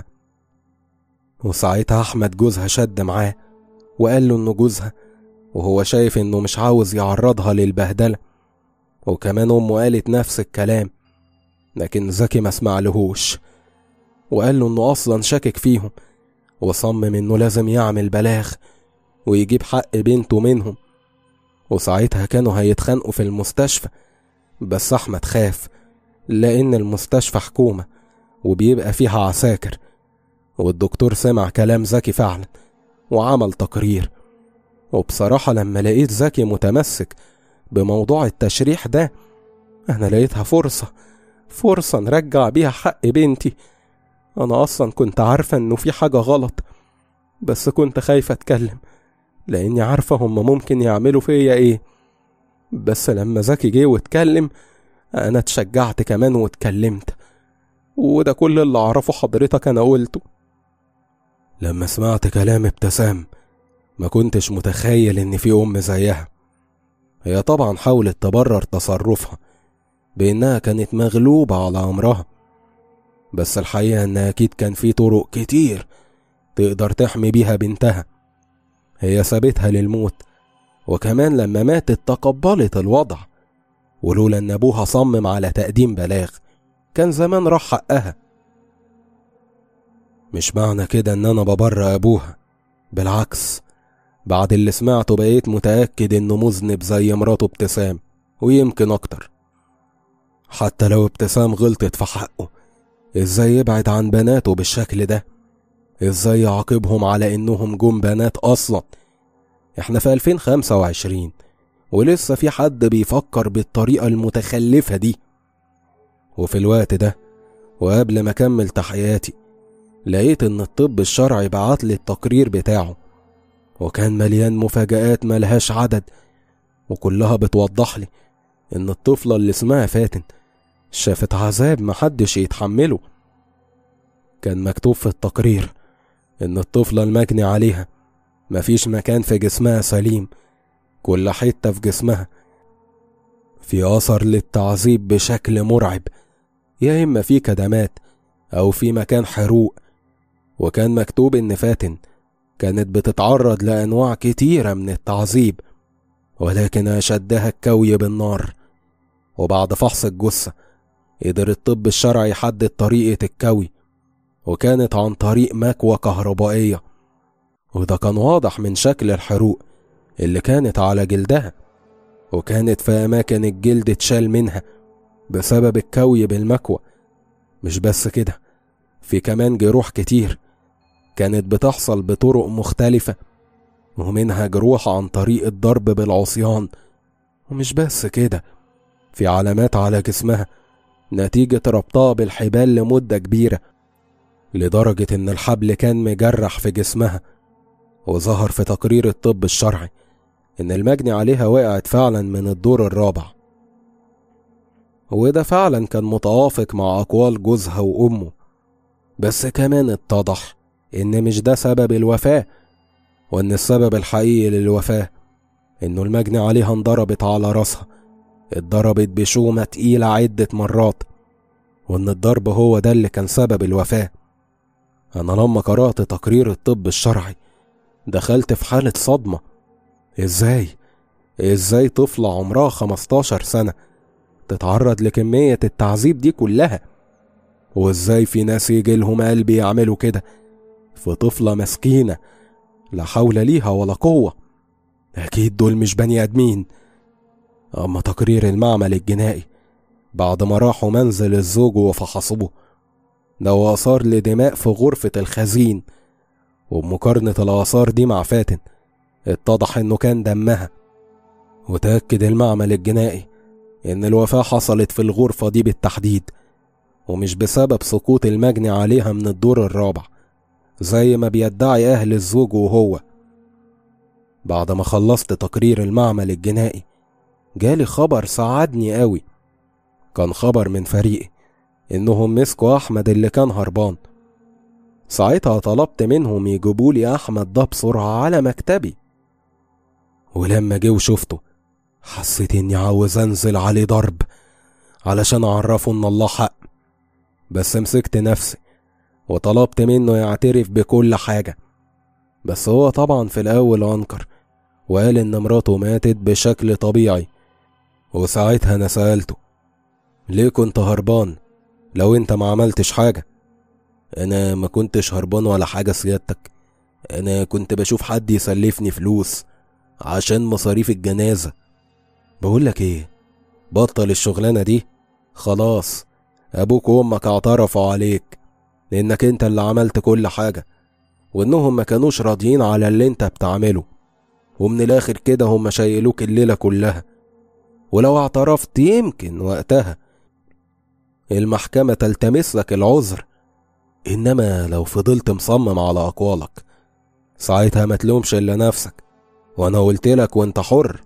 وساعتها احمد جوزها شد معاه وقال له انه جوزها وهو شايف انه مش عاوز يعرضها للبهدلة وكمان امه قالت نفس الكلام لكن زكي ما سمعلهوش وقال له انه اصلا شاكك فيهم وصمم انه لازم يعمل بلاغ ويجيب حق بنته منهم وساعتها كانوا هيتخانقوا في المستشفى بس احمد خاف لان المستشفى حكومة وبيبقى فيها عساكر والدكتور سمع كلام زكي فعلا وعمل تقرير وبصراحة لما لقيت زكي متمسك بموضوع التشريح ده أنا لقيتها فرصة فرصة نرجع بيها حق بنتي أنا أصلا كنت عارفة إنه في حاجة غلط بس كنت خايفة أتكلم لأني عارفة هما ممكن يعملوا فيا إيه بس لما زكي جه واتكلم أنا اتشجعت كمان واتكلمت وده كل اللي أعرفه حضرتك أنا قلته لما سمعت كلام ابتسام ما كنتش متخيل إن في أم زيها هي طبعا حاولت تبرر تصرفها بإنها كانت مغلوبة على أمرها بس الحقيقة إن أكيد كان في طرق كتير تقدر تحمي بيها بنتها هي سابتها للموت وكمان لما ماتت تقبلت الوضع ولولا إن أبوها صمم على تقديم بلاغ كان زمان راح حقها مش معنى كده إن أنا ببر أبوها بالعكس بعد اللي سمعته بقيت متأكد إنه مذنب زي مراته ابتسام ويمكن أكتر حتى لو ابتسام غلطت في حقه ازاي يبعد عن بناته بالشكل ده ازاي يعاقبهم على انهم جم بنات اصلا احنا في 2025 ولسه في حد بيفكر بالطريقة المتخلفة دي وفي الوقت ده وقبل ما اكمل تحياتي لقيت ان الطب الشرعي بعتلي التقرير بتاعه وكان مليان مفاجآت ملهاش عدد وكلها بتوضح لي ان الطفلة اللي اسمها فاتن شافت عذاب محدش يتحمله كان مكتوب في التقرير إن الطفلة المجني عليها مفيش مكان في جسمها سليم كل حتة في جسمها في أثر للتعذيب بشكل مرعب يا إما في كدمات أو في مكان حروق وكان مكتوب إن فاتن كانت بتتعرض لأنواع كتيرة من التعذيب ولكن أشدها الكوي بالنار وبعد فحص الجثة قدر الطب الشرعي يحدد طريقة الكوي وكانت عن طريق مكوى كهربائية وده كان واضح من شكل الحروق اللي كانت على جلدها وكانت في أماكن الجلد اتشال منها بسبب الكوي بالمكوى مش بس كده في كمان جروح كتير كانت بتحصل بطرق مختلفة ومنها جروح عن طريق الضرب بالعصيان ومش بس كده في علامات على جسمها نتيجة ربطها بالحبال لمدة كبيرة لدرجة إن الحبل كان مجرح في جسمها وظهر في تقرير الطب الشرعي إن المجني عليها وقعت فعلا من الدور الرابع وده فعلا كان متوافق مع أقوال جوزها وأمه بس كمان اتضح إن مش ده سبب الوفاة وإن السبب الحقيقي للوفاة إنه المجني عليها انضربت على راسها اتضربت بشومة تقيلة عدة مرات وإن الضرب هو ده اللي كان سبب الوفاة أنا لما قرأت تقرير الطب الشرعي دخلت في حالة صدمة إزاي؟ إزاي طفلة عمرها 15 سنة تتعرض لكمية التعذيب دي كلها؟ وإزاي في ناس يجيلهم قلب يعملوا كده في طفلة مسكينة لا حول ليها ولا قوة أكيد دول مش بني آدمين أما تقرير المعمل الجنائي بعد ما راحوا منزل الزوج وفحصوه ده آثار لدماء في غرفة الخزين وبمقارنة الآثار دي مع فاتن اتضح إنه كان دمها وتأكد المعمل الجنائي إن الوفاة حصلت في الغرفة دي بالتحديد ومش بسبب سقوط المجني عليها من الدور الرابع زي ما بيدعي أهل الزوج وهو بعد ما خلصت تقرير المعمل الجنائي جالي خبر ساعدني قوي كان خبر من فريقي إنهم مسكوا أحمد اللي كان هربان ساعتها طلبت منهم يجيبولي أحمد ده بسرعة على مكتبي ولما جه وشفته حسيت إني عاوز أنزل عليه ضرب علشان أعرفه إن الله حق بس مسكت نفسي وطلبت منه يعترف بكل حاجة بس هو طبعا في الأول أنكر وقال إن مراته ماتت بشكل طبيعي وساعتها أنا سألته ليه كنت هربان لو أنت ما عملتش حاجة أنا ما كنتش هربان ولا حاجة سيادتك أنا كنت بشوف حد يسلفني فلوس عشان مصاريف الجنازة بقولك إيه بطل الشغلانة دي خلاص أبوك وأمك اعترفوا عليك لأنك أنت اللي عملت كل حاجة وإنهم ما كانوش راضيين على اللي أنت بتعمله ومن الآخر كده هم شايلوك الليلة كلها ولو اعترفت يمكن وقتها المحكمة تلتمس لك العذر إنما لو فضلت مصمم على أقوالك ساعتها ما تلومش إلا نفسك وأنا قلت لك وأنت حر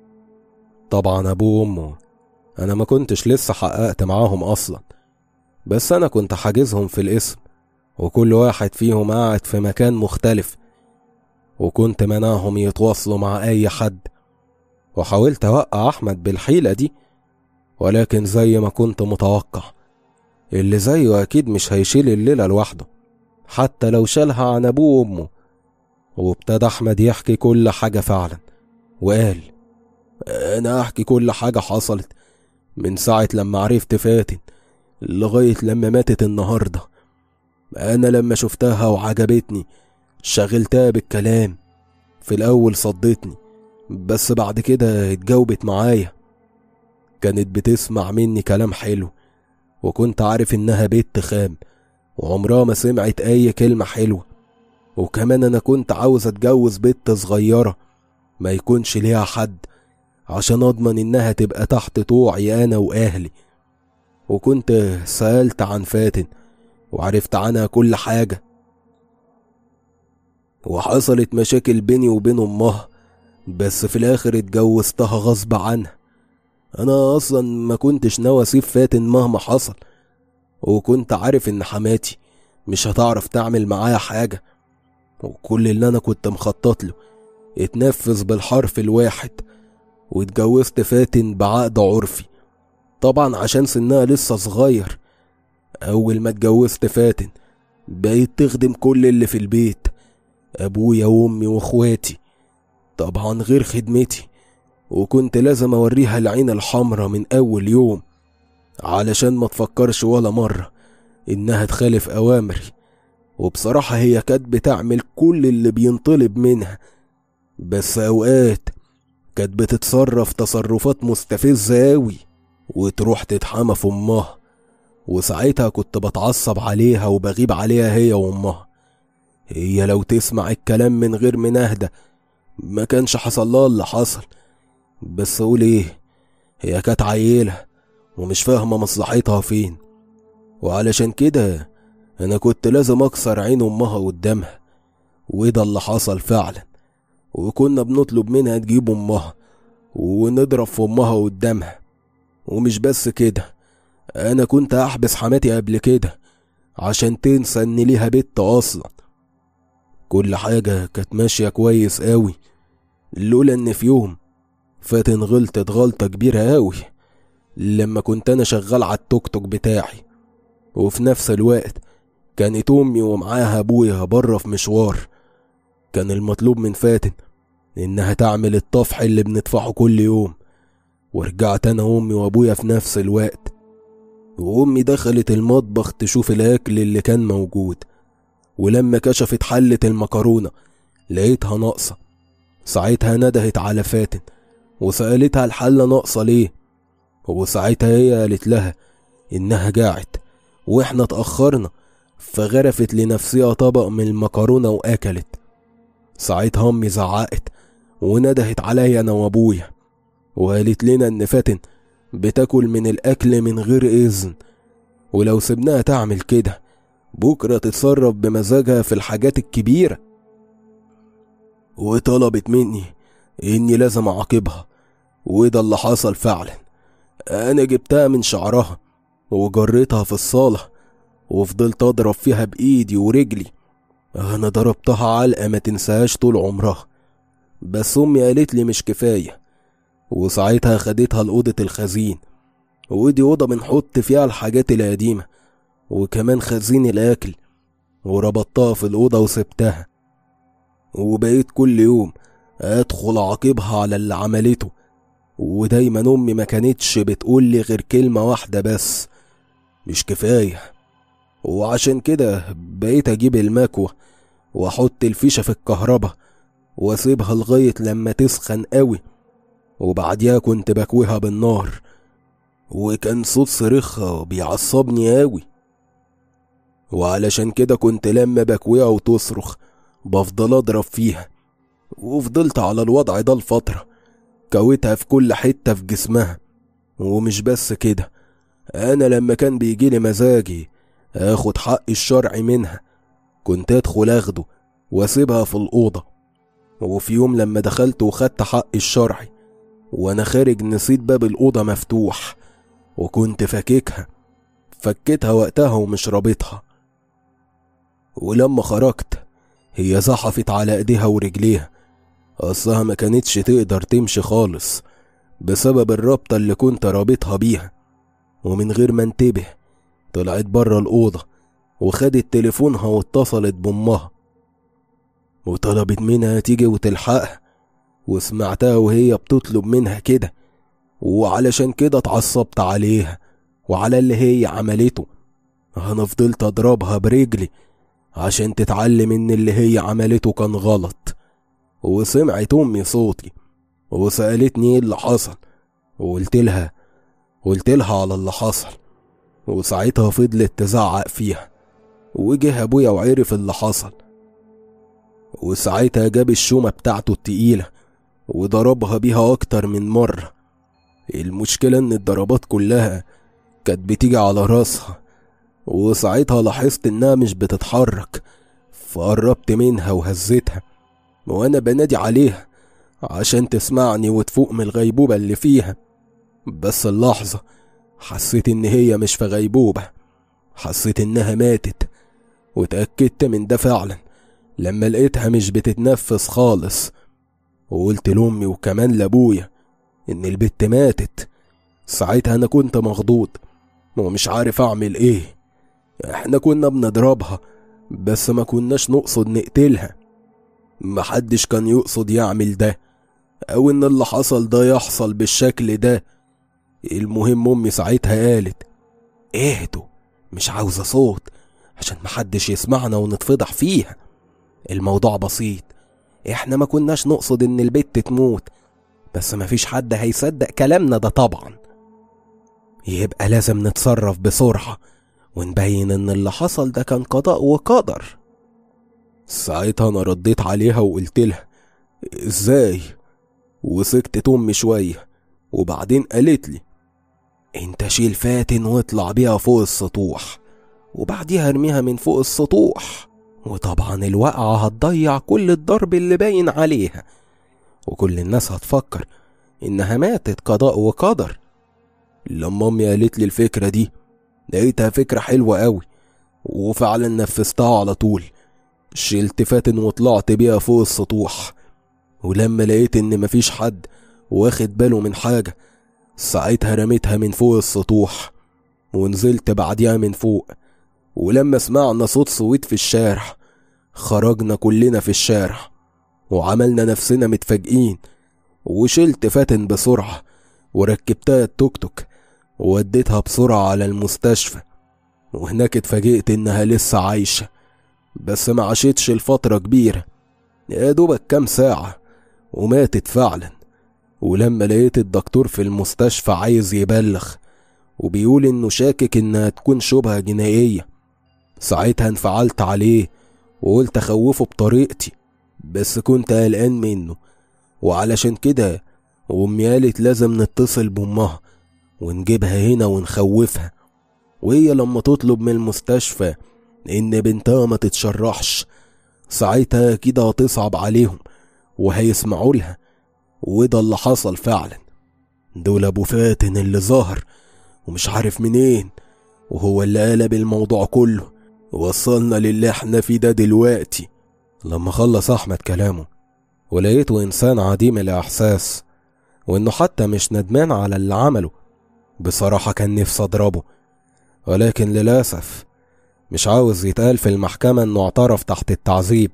طبعا أبوه وأمه أنا ما كنتش لسه حققت معاهم أصلا بس أنا كنت حاجزهم في الاسم وكل واحد فيهم قاعد في مكان مختلف وكنت مناهم يتواصلوا مع أي حد وحاولت أوقع أحمد بالحيلة دي ولكن زي ما كنت متوقع اللي زيه أكيد مش هيشيل الليلة لوحده حتى لو شالها عن أبوه وأمه وابتدى أحمد يحكي كل حاجة فعلا وقال أنا أحكي كل حاجة حصلت من ساعة لما عرفت فاتن لغاية لما ماتت النهاردة أنا لما شفتها وعجبتني شغلتها بالكلام في الأول صدتني بس بعد كده اتجاوبت معايا كانت بتسمع مني كلام حلو وكنت عارف إنها بنت خام وعمرها ما سمعت أي كلمة حلوة وكمان أنا كنت عاوز أتجوز بنت صغيرة ما يكونش ليها حد عشان أضمن إنها تبقى تحت طوعي أنا وأهلي وكنت سألت عن فاتن وعرفت عنها كل حاجة وحصلت مشاكل بيني وبين أمها بس في الآخر اتجوزتها غصب عنها أنا أصلا ما كنتش ناوي أسيب فاتن مهما حصل وكنت عارف إن حماتي مش هتعرف تعمل معايا حاجة وكل اللي أنا كنت مخطط له اتنفذ بالحرف الواحد واتجوزت فاتن بعقد عرفي طبعا عشان سنها لسه صغير أول ما اتجوزت فاتن بقيت تخدم كل اللي في البيت أبويا وأمي وأخواتي طبعا غير خدمتي وكنت لازم أوريها العين الحمرا من أول يوم علشان ما تفكرش ولا مرة إنها تخالف أوامري وبصراحة هي كانت بتعمل كل اللي بينطلب منها بس أوقات كانت بتتصرف تصرفات مستفزة أوي وتروح تتحمى في أمها وساعتها كنت بتعصب عليها وبغيب عليها هي وأمها هي لو تسمع الكلام من غير مناهدة ما كانش حصل لها اللي حصل بس أقول إيه هي كانت عيلة ومش فاهمة مصلحتها فين وعلشان كده أنا كنت لازم أكسر عين أمها قدامها وده اللي حصل فعلا وكنا بنطلب منها تجيب أمها ونضرب في أمها قدامها ومش بس كده أنا كنت أحبس حماتي قبل كده عشان تنسى إن ليها بنت أصلا كل حاجة كانت ماشية كويس قوي لولا إن في يوم فاتن غلطت غلطة كبيرة قوي لما كنت أنا شغال على التوك توك بتاعي وفي نفس الوقت كانت أمي ومعاها أبويا بره في مشوار كان المطلوب من فاتن إنها تعمل الطفح اللي بندفعه كل يوم ورجعت أنا وأمي وأبويا في نفس الوقت وأمي دخلت المطبخ تشوف الأكل اللي كان موجود ولما كشفت حلة المكرونة لقيتها ناقصة ساعتها ندهت على فاتن وسألتها الحلة ناقصة ليه وساعتها هي قالت لها إنها جاعت وإحنا اتأخرنا فغرفت لنفسها طبق من المكرونة وأكلت ساعتها أمي زعقت وندهت عليا أنا وأبويا وقالت لنا إن فاتن بتاكل من الأكل من غير إذن ولو سبناها تعمل كده بكرة تتصرف بمزاجها في الحاجات الكبيرة وطلبت مني إني لازم أعاقبها وده اللي حصل فعلا أنا جبتها من شعرها وجريتها في الصالة وفضلت أضرب فيها بإيدي ورجلي أنا ضربتها علقة ما تنساهاش طول عمرها بس أمي قالت لي مش كفاية وساعتها خدتها لأوضة الخزين ودي أوضة بنحط فيها الحاجات القديمة وكمان خزين الأكل وربطتها في الأوضة وسبتها وبقيت كل يوم أدخل أعاقبها على اللي عملته ودايما أمي ما كانتش بتقولي غير كلمة واحدة بس مش كفاية وعشان كده بقيت أجيب المكوة وأحط الفيشة في الكهرباء وأسيبها لغاية لما تسخن قوي وبعديها كنت بكويها بالنار وكان صوت صريخها بيعصبني قوي وعلشان كده كنت لما بكويها وتصرخ بفضل أضرب فيها وفضلت على الوضع ده لفترة كويتها في كل حتة في جسمها ومش بس كده أنا لما كان بيجيلي مزاجي آخد حقي الشرعي منها كنت أدخل أخده وأسيبها في الأوضة وفي يوم لما دخلت وخدت حقي الشرعي وأنا خارج نسيت باب الأوضة مفتوح وكنت فاككها فكيتها وقتها ومش رابطها ولما خرجت هي زحفت على ايديها ورجليها اصلها ما كانتش تقدر تمشي خالص بسبب الرابطة اللي كنت رابطها بيها ومن غير ما انتبه طلعت بره الأوضة وخدت تليفونها واتصلت بأمها وطلبت منها تيجي وتلحقها وسمعتها وهي بتطلب منها كده وعلشان كده اتعصبت عليها وعلى اللي هي عملته انا فضلت اضربها برجلي عشان تتعلم ان اللي هي عملته كان غلط وسمعت امي صوتي وسألتني ايه اللي حصل وقلت لها قلت لها على اللي حصل وساعتها فضلت تزعق فيها وجه ابويا وعرف اللي حصل وساعتها جاب الشومة بتاعته التقيلة وضربها بيها أكتر من مرة المشكلة إن الضربات كلها كانت بتيجي على راسها وساعتها لاحظت إنها مش بتتحرك فقربت منها وهزتها وأنا بنادي عليها عشان تسمعني وتفوق من الغيبوبة اللي فيها بس اللحظة حسيت إن هي مش في غيبوبة حسيت إنها ماتت وتأكدت من ده فعلا لما لقيتها مش بتتنفس خالص وقلت لأمي وكمان لأبويا إن البت ماتت ساعتها أنا كنت مخضوض ومش عارف أعمل إيه إحنا كنا بنضربها بس ما كناش نقصد نقتلها محدش كان يقصد يعمل ده أو إن اللي حصل ده يحصل بالشكل ده المهم أمي ساعتها قالت اهدوا مش عاوزة صوت عشان محدش يسمعنا ونتفضح فيها الموضوع بسيط احنا ما كناش نقصد ان البت تموت بس مفيش حد هيصدق كلامنا ده طبعا يبقى لازم نتصرف بسرعة ونبين ان اللي حصل ده كان قضاء وقدر ساعتها انا رديت عليها وقلت لها ازاي وسكتت امي شوية وبعدين قالت لي انت شيل فاتن واطلع بيها فوق السطوح وبعديها ارميها من فوق السطوح وطبعا الوقعة هتضيع كل الضرب اللي باين عليها وكل الناس هتفكر إنها ماتت قضاء وقدر لما أمي قالت لي الفكرة دي لقيتها فكرة حلوة قوي وفعلا نفذتها على طول شلت فاتن وطلعت بيها فوق السطوح ولما لقيت إن مفيش حد واخد باله من حاجة ساعتها رميتها من فوق السطوح ونزلت بعديها من فوق ولما سمعنا صوت صويت في الشارع خرجنا كلنا في الشارع وعملنا نفسنا متفاجئين وشلت فاتن بسرعة وركبتها التوك توك ووديتها بسرعة على المستشفى وهناك اتفاجئت انها لسه عايشة بس ما عاشتش لفترة كبيرة يا دوبك كام ساعة وماتت فعلا ولما لقيت الدكتور في المستشفى عايز يبلغ وبيقول انه شاكك انها تكون شبهة جنائية ساعتها انفعلت عليه وقلت اخوفه بطريقتي بس كنت قلقان منه وعلشان كده امي قالت لازم نتصل بامها ونجيبها هنا ونخوفها وهي لما تطلب من المستشفى ان بنتها ما تتشرحش ساعتها كده هتصعب عليهم وهيسمعوا لها وده اللي حصل فعلا دول ابو فاتن اللي ظهر ومش عارف منين وهو اللي قلب الموضوع كله وصلنا للي احنا فيه ده دلوقتي لما خلص احمد كلامه ولقيته انسان عديم الاحساس وانه حتى مش ندمان على اللي عمله بصراحة كان نفسي اضربه ولكن للأسف مش عاوز يتقال في المحكمة انه اعترف تحت التعذيب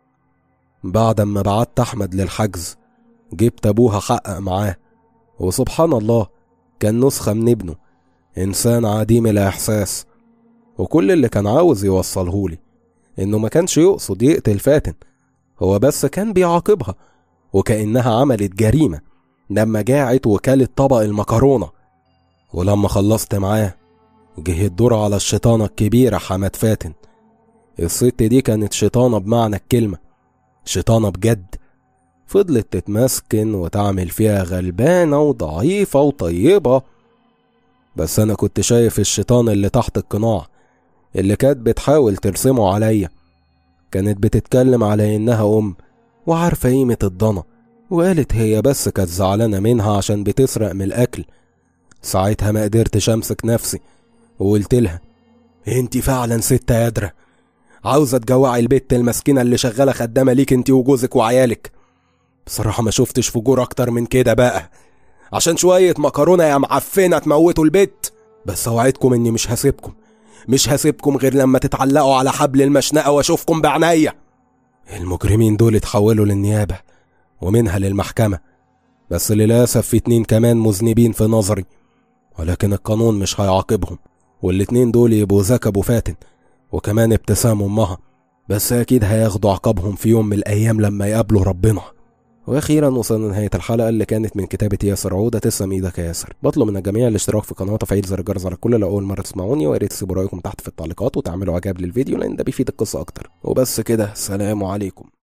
بعد ما بعت احمد للحجز جبت ابوها حقق معاه وسبحان الله كان نسخة من ابنه انسان عديم الاحساس وكل اللي كان عاوز يوصلهولي انه ما كانش يقصد يقتل فاتن هو بس كان بيعاقبها وكأنها عملت جريمة لما جاعت وكلت طبق المكرونة ولما خلصت معاه جه الدور على الشيطانة الكبيرة حماد فاتن الست دي كانت شيطانة بمعنى الكلمة شيطانة بجد فضلت تتمسكن وتعمل فيها غلبانة وضعيفة وطيبة بس أنا كنت شايف الشيطان اللي تحت القناع اللي كانت بتحاول ترسمه عليا كانت بتتكلم على إنها أم وعارفة قيمة الضنا وقالت هي بس كانت زعلانة منها عشان بتسرق من الأكل ساعتها ما قدرتش أمسك نفسي وقلت لها انتي فعلا ست قادرة عاوزة تجوعي البت المسكينة اللي شغالة خدامة ليك انتي وجوزك وعيالك بصراحة ما شفتش فجور أكتر من كده بقى عشان شوية مكرونة يا معفنة تموتوا البت بس أوعدكم إني مش هسيبكم مش هسيبكم غير لما تتعلقوا على حبل المشنقة وأشوفكم بعناية المجرمين دول اتحولوا للنيابة ومنها للمحكمة بس للأسف في اتنين كمان مذنبين في نظري ولكن القانون مش هيعاقبهم والاتنين دول يبقوا زكا ابو فاتن وكمان ابتسام امها بس اكيد هياخدوا عقابهم في يوم من الايام لما يقابلوا ربنا واخيرا وصلنا لنهايه الحلقه اللي كانت من كتابه ياسر عوده تسلم ايدك يا ياسر بطلب من الجميع الاشتراك في القناه وتفعيل زر الجرس على الكل لو اول مره تسمعوني ويا ريت تسيبوا رايكم تحت في التعليقات وتعملوا اعجاب للفيديو لان ده بيفيد القصه اكتر وبس كده سلام عليكم